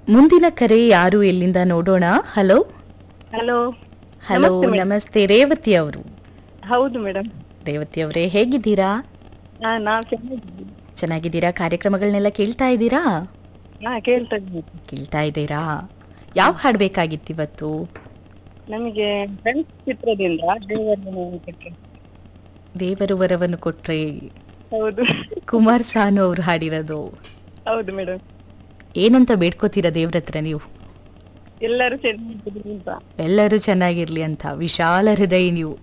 ಮುಂದಿನ ಕರೆ ಯಾರು ಎಲ್ಲಿಂದ ನೋಡೋಣ ಹಲೋ ಹಲೋ ಹಲೋ ನಮಸ್ತೆ ಮೇಡಮ್. ನಮಸ್ತೆ ರೇವತಿ ಅವರು ಹೌದು ಮೇಡಮ್ ರೇವತಿ ಅವರೇ ಹೇಗಿದ್ದೀರಾ ಹಾ ನಾವು ಚೆನ್ನಾಗಿದ್ದೀವಿ ಚೆನ್ನಾಗಿದ್ದೀರಾ ಕಾರ್ಯಕ್ರಮಗಳನ್ನೆಲ್ಲ ಕೇಳ್ತಾ ಇದ್ದೀರಾ ಹಾ ಕೇಳ್ತಾ ಇದ್ದೀನಿ ಕೇಳ್ತಾ ಇದ್ದೀರಾ ಯಾವ ಹಾಡು ಬೇಕಾಗಿತ್ತು ಇವತ್ತು ನಮಗೆ ಫ್ರೆಂಡ್ಸ್ ಚಿತ್ರದಿಂದ ದೇವರನ್ನು ಕೊಟ್ರೆ ದೇವರು ವರವನ್ನು ಕೊಟ್ರೆ ಹೌದು ಕುಮಾರ್ ಸಾನು ಅವರು ಹಾಡಿರೋದು ಹೌದು ಮೇಡಮ್ ಏನಂತ ಬೇಡ್ಕೋತೀರಾ ದೇವ್ರ ಹತ್ರ ನೀವು ಎಲ್ಲರೂ ಚೆನ್ನಾಗಿದ್ದೀವಿ ಅಂತ ಎಲ್ಲರೂ ಚೆನ್ನಾಗಿರ್ಲಿ ಅಂತ ವಿಶಾಲ ಹೃದಯ ನೀವು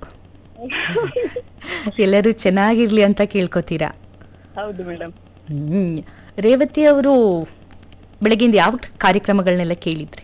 ಎಲ್ಲರೂ ಚೆನ್ನಾಗಿರ್ಲಿ ಅಂತ ಕೇಳ್ಕೊತೀರಾ ಹೌದು ಮೇಡಮ್ ಹ್ಮ್ ರೇವತಿ ಅವರು ಬೆಳಗಿಂದ ಯಾವ ಕಾರ್ಯಕ್ರಮಗಳನ್ನೆಲ್ಲ ಕೇಳಿದ್ರಿ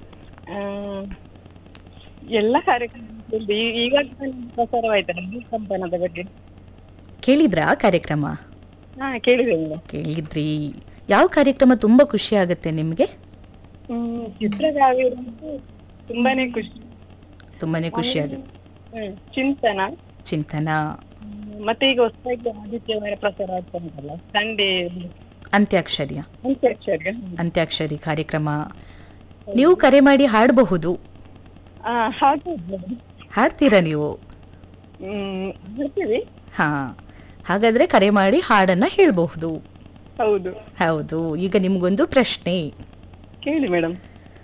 ಎಲ್ಲ ಕಾರ್ಯಕ್ರಮದಲ್ಲಿ ಈಗ ಪ್ರಸಾರವಾಯ್ತಲ್ಲ ಭೂಕಂಪನದ ಬಗ್ಗೆ ಕೇಳಿದ್ರಾ ಕಾರ್ಯಕ್ರಮ ಹಾ ಕೇಳಿದೆ ಮೇಡಮ್ ಕೇಳಿದ್ರಿ ಯಾವ ಕಾರ್ಯಕ್ರಮ ತುಂಬಾ ಖುಷಿ ಆಗುತ್ತೆ ನಿಮ್ಗೆ ಹ್ಮ್ ಚಿತ್ರಗಾವಿರಂತೂ ತುಂಬಾನೇ ಖುಷಿ ತುಂಬಾನೇ ಖುಷಿ ಆಗುತ್ತೆ ಹ್ಮ್ ಚಿಂತನ ಚಿಂತನ ಹ್ಮ್, ಮತ್ತೆ ಈಗ ಹೊಸದಾಗಿ ಆದಿತ್ಯವಾರ ಪ್ರಸಾರ ಆಗ್ತಾ ಉಂಟಲ್ಲ ಸಂಡೇ ಅಂತ್ಯಾಕ್ಷರಿಯ ಅಂತ್ಯಾಕ್ಷರಿ ಅಂತ್ಯಾಕ್ಷರಿ ಕಾರ್ಯಕ್ರಮ ನೀವು ಕರೆ ಮಾಡಿ ಹಾಡಬಹುದು ಹಾ ಹಾಡ್ಬೋದು madam. ಹಾಡ್ತೀರಾ ನೀವು ಹ್ಮ್ ಹಾಡ್ತೀವಿ ಹಾ ಹಾಗಾದ್ರೆ ಕರೆ ಮಾಡಿ ಹಾಡನ್ನ ಹೇಳ್ಬಹುದು ಹೌದು ಹೌದು ಈಗ ನಿಮ್ಗೊಂದು ಪ್ರಶ್ನೆ ಕೇಳಿ ಮೇಡಮ್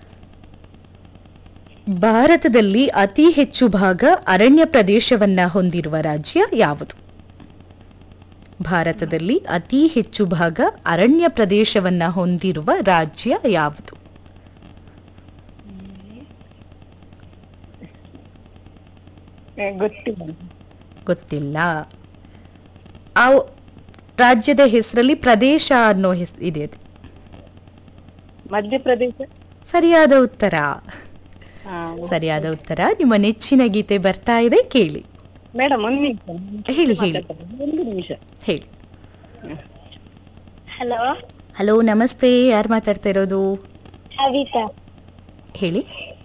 ಭಾರತದಲ್ಲಿ ಅತಿ ಹೆಚ್ಚು ಭಾಗ ಅರಣ್ಯ ಪ್ರದೇಶವನ್ನ ಹೊಂದಿರುವ ರಾಜ್ಯ ಯಾವುದು ಭಾರತದಲ್ಲಿ ಅತಿ ಹೆಚ್ಚು ಭಾಗ ಅರಣ್ಯ ಪ್ರದೇಶವನ್ನ ಹೊಂದಿರುವ ರಾಜ್ಯ ಯಾವುದು ಗೊತ್ತಿಲ್ಲ ಗೊತ್ತಿಲ್ಲ ಆ ರಾಜ್ಯದ ಹೆಸರಲ್ಲಿ ಪ್ರದೇಶ ಅನ್ನೋ ಹೆಸ್ ಇದೆ ಅದು. ಮಧ್ಯಪ್ರದೇಶ ಸರಿಯಾದ ಉತ್ತರ ಹಾ ಸರಿಯಾದ ಉತ್ತರ ನಿಮ್ಮ ನೆಚ್ಚಿನ ಗೀತೆ ಬರ್ತಾ ಇದೆ ಕೇಳಿ ಮೇಡಮ್ ಒಂದು ನಿಮಿಷ ಹೇಳಿ, ಹೇಳಿ. ಒಂದು ನಿಮಿಷ ಹೇಳಿ ಹಲೋ ಹಲೋ ನಮಸ್ತೆ ಯಾರು ಮಾತಾಡ್ತಾ ಇರೋದು ಕವಿತಾ ಹೇಳಿ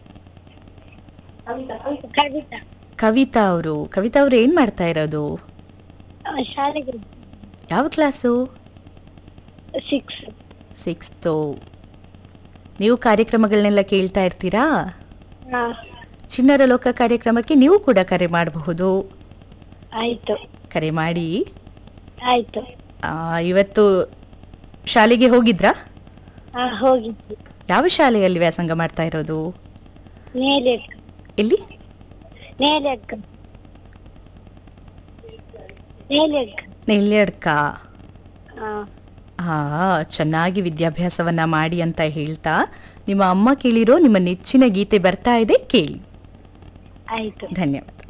ಕವಿತಾ ಕವಿತಾ ಅವರು ಕವಿತಾ ಅವರು ಏನ್ ಮಾಡ್ತಾ ಇರೋದು ಶಾಲೆಗೆ ಯಾವ ಕ್ಲಾಸು ಸಿಕ್ಸ್ ಸಿಕ್ಸ್ತು ನೀವು ಕಾರ್ಯಕ್ರಮಗಳನ್ನೆಲ್ಲ ಕೇಳ್ತಾ ಇರ್ತೀರಾ ಹಾ ಚಿಣ್ಣರ ಲೋಕ ಕಾರ್ಯಕ್ರಮಕ್ಕೆ ನೀವು ಕೂಡ ಕರೆ ಮಾಡಬಹುದು ಆಯ್ತು ಕರೆ ಮಾಡಿ ಆಯ್ತು ಆ, ಇವತ್ತು ಶಾಲೆಗೆ ಹೋಗಿದ್ರಾ ಹಾ ಹೋಗಿದ್ವಿ ಯಾವ ಶಾಲೆಯಲ್ಲಿ ವ್ಯಾಸಂಗ ಮಾಡ್ತಾ ಇರೋದು ಮೇಲೆ ಎಲ್ಲಿ ಮೇಲೆ ಅಕ್ಕ ಮೇಲೆ ಅಕ್ಕ ನೆಲ್ಯಡ್ಕ ಹಾ ಹಾ ಚೆನ್ನಾಗಿ ವಿದ್ಯಾಭ್ಯಾಸವನ್ನ ಮಾಡಿ ಅಂತ ಹೇಳ್ತಾ ನಿಮ್ಮ ಅಮ್ಮ ಕೇಳಿರೋ ನಿಮ್ಮ ನೆಚ್ಚಿನ ಗೀತೆ ಬರ್ತಾ ಇದೆ ಕೇಳಿ ಆಯ್ತು ಧನ್ಯವಾದ